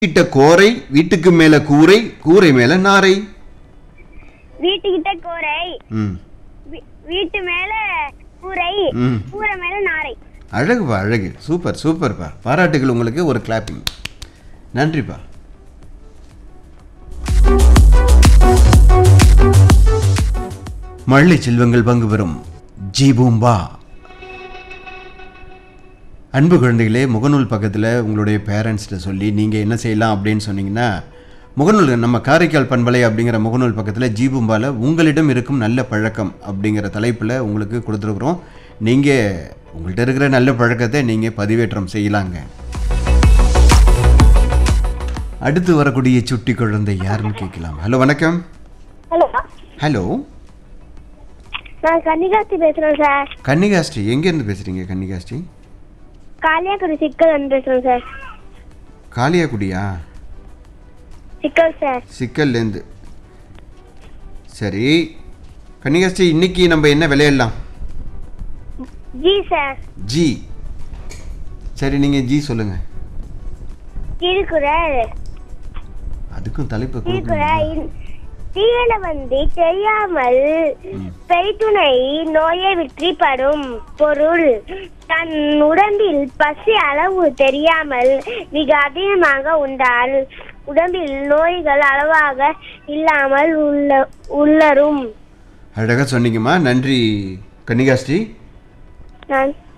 வீட்ட கோரை வீட்டுக்கு மேல கூரை கூரை மேல நாரை வீட்டுக்கிட்ட கோரை ம் வீ- வீட்டு மேல கூரை ம் கூரை மேல நாரை அழகுப்பா அழகு சூப்பர் சூப்பர்ப்பா பாராட்டுகள் உங்களுக்கு ஒரு கிளாப்பிங் நன்றிப்பா மழலை செல்வங்கள் பங்கு பெறும் ஜீபூம்பா அன்பு குழந்தைகளே முகநூல் பக்கத்தில் உங்களுடைய பேரண்ட்ஸ்கிட்ட சொல்லி நீங்கள் என்ன செய்யலாம் அப்படின்னு சொன்னீங்கன்னா முகநூல் நம்ம காரைக்கால் பண்பலை அப்படிங்கிற முகநூல் பக்கத்தில் ஜீபூம்பால உங்களிடம் இருக்கும் நல்ல பழக்கம் அப்படிங்கிற தலைப்பில் உங்களுக்கு கொடுத்துருக்குறோம் நீங்கள் உங்கள்கிட்ட இருக்கிற நல்ல பழக்கத்தை நீங்கள் பதிவேற்றம் செய்யலாங்க அடுத்து வரக்கூடிய சுட்டி குழந்தை யாருன்னு கேட்கலாம் ஹலோ வணக்கம் ஹலோ ஹலோ நான் கன்னிகாஸ்தி பேசுறேன் சார் கன்னிகாஸ்ரீ எங்கேருந்து பேசுகிறீங்க கன்னிகாஸ்ரீ காளியாக்குடி சிக்கல் வந்து பேசுறேன் சார் காளியாக்குடியா சிக்கல் சார் சிக்கல்லேருந்து சரி கன்னிகாஸ்ரீ இன்னைக்கு நம்ம என்ன விளையாடலாம் ஜி சார் ஜி சரி நீங்கள் ஜி சொல்லுங்கள் திருக்குறள் அதுக்கும் தலைப்பு திருக்குறள் தீயில வந்து தெரியாமல் பெய்துணை நோயை விற்றிப்படும் பொருள் தன் உடம்பில் பசி அளவு தெரியாமல் மிக அதிகமாக உண்டால் உடம்பில் நோய்கள் அளவாக இல்லாமல் உள்ள உள்ளரும் அழகாக சொன்னீங்கம்மா நன்றி கன்னிகாஸ்ரீ நான்